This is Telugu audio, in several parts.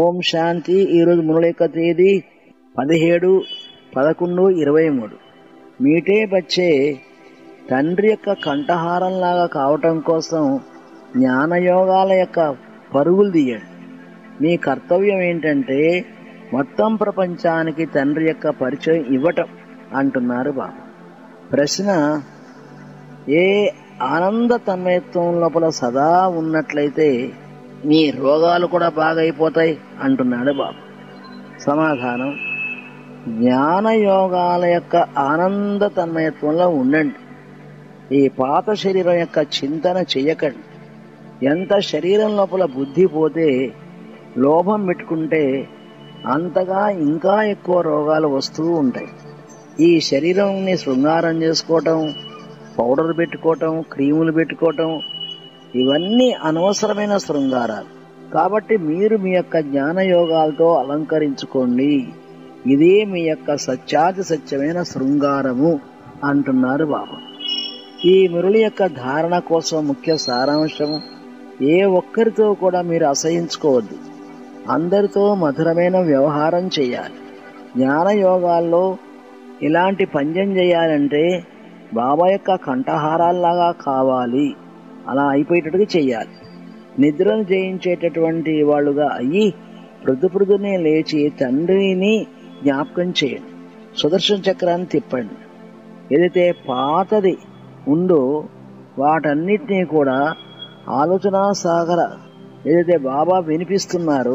ఓం శాంతి ఈరోజు మునుల యొక్క తేదీ పదిహేడు పదకొండు ఇరవై మూడు మీటే బచ్చే తండ్రి యొక్క కంఠహారంలాగా కావటం కోసం జ్ఞానయోగాల యొక్క పరుగులు తీయండి మీ కర్తవ్యం ఏంటంటే మొత్తం ప్రపంచానికి తండ్రి యొక్క పరిచయం ఇవ్వటం అంటున్నారు బాబు ప్రశ్న ఏ ఆనంద తన్మయత్వం లోపల సదా ఉన్నట్లయితే మీ రోగాలు కూడా బాగైపోతాయి అంటున్నాడు బాబు సమాధానం జ్ఞాన యోగాల యొక్క ఆనంద తన్మయత్వంలో ఉండండి ఈ పాత శరీరం యొక్క చింతన చెయ్యకండి ఎంత శరీరం లోపల బుద్ధి పోతే లోభం పెట్టుకుంటే అంతగా ఇంకా ఎక్కువ రోగాలు వస్తూ ఉంటాయి ఈ శరీరంని శృంగారం చేసుకోవటం పౌడర్ పెట్టుకోవటం క్రీములు పెట్టుకోవటం ఇవన్నీ అనవసరమైన శృంగారాలు కాబట్టి మీరు మీ యొక్క జ్ఞాన యోగాలతో అలంకరించుకోండి ఇదే మీ యొక్క సత్యాది సత్యమైన శృంగారము అంటున్నారు బాబు ఈ మురళి యొక్క ధారణ కోసం ముఖ్య సారాంశం ఏ ఒక్కరితో కూడా మీరు అసహించుకోవద్దు అందరితో మధురమైన వ్యవహారం చేయాలి జ్ఞాన యోగాల్లో ఇలాంటి పంజం చేయాలంటే బాబా యొక్క కంఠహారాల్లాగా కావాలి అలా అయిపోయేటట్టుగా చేయాలి నిద్రను జయించేటటువంటి వాళ్ళుగా అయ్యి ప్రొద్దు ప్రొద్దునే లేచి తండ్రిని జ్ఞాపకం చేయండి సుదర్శన చక్రాన్ని తిప్పండి ఏదైతే పాతది ఉందో వాటన్నిటినీ కూడా ఆలోచన సాగర ఏదైతే బాబా వినిపిస్తున్నారో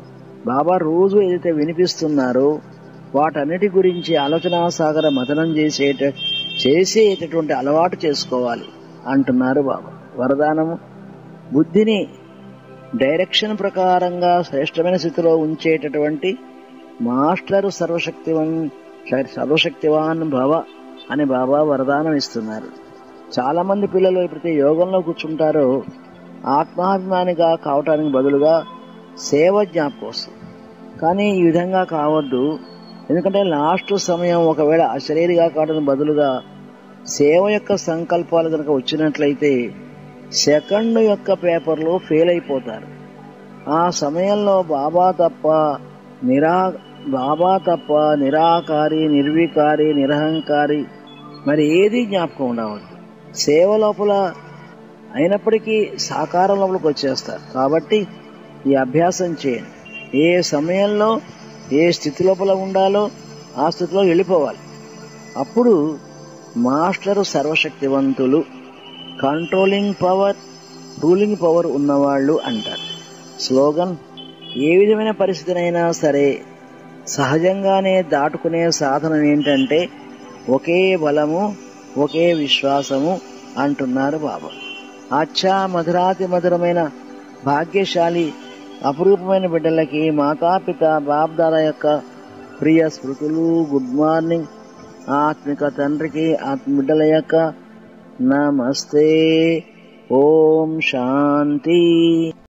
బాబా రోజు ఏదైతే వినిపిస్తున్నారో వాటన్నిటి గురించి ఆలోచన సాగర మథనం చేసేట చేసేటటువంటి అలవాటు చేసుకోవాలి అంటున్నారు బాబా వరదానము బుద్ధిని డైరెక్షన్ ప్రకారంగా శ్రేష్టమైన స్థితిలో ఉంచేటటువంటి మాస్టరు సర్వశక్తివన్ సర్వశక్తివాన్ భవ అని బాబా వరదానం ఇస్తున్నారు చాలా మంది పిల్లలు ఎప్పుడైతే యోగంలో కూర్చుంటారో ఆత్మాభిమానిగా కావటానికి బదులుగా సేవ జ్ఞాపకం వస్తుంది కానీ ఈ విధంగా కావద్దు ఎందుకంటే లాస్ట్ సమయం ఒకవేళ అశరీరిగా కావడానికి బదులుగా సేవ యొక్క సంకల్పాలు కనుక వచ్చినట్లయితే సెకండ్ యొక్క పేపర్లో ఫెయిల్ అయిపోతారు ఆ సమయంలో బాబా తప్ప నిరా బాబా తప్ప నిరాకారి నిర్వికారి నిరహంకారి మరి ఏది జ్ఞాపకం ఉండవద్దు సేవ లోపల అయినప్పటికీ సాకారం లోపలికి వచ్చేస్తారు కాబట్టి ఈ అభ్యాసం చేయండి ఏ సమయంలో ఏ స్థితి లోపల ఉండాలో ఆ స్థితిలో వెళ్ళిపోవాలి అప్పుడు మాస్టరు సర్వశక్తివంతులు కంట్రోలింగ్ పవర్ రూలింగ్ పవర్ ఉన్నవాళ్ళు అంటారు స్లోగన్ ఏ విధమైన పరిస్థితినైనా సరే సహజంగానే దాటుకునే సాధనం ఏంటంటే ఒకే బలము ఒకే విశ్వాసము అంటున్నారు బాబా అచ్చా మధురాతి మధురమైన భాగ్యశాలి అపురూపమైన బిడ్డలకి మాతాపిత బాబ్దాద యొక్క ప్రియ స్మృతులు గుడ్ మార్నింగ్ ఆత్మిక తండ్రికి ఆత్మ బిడ్డల యొక్క నమస్తే ఓం శాంతి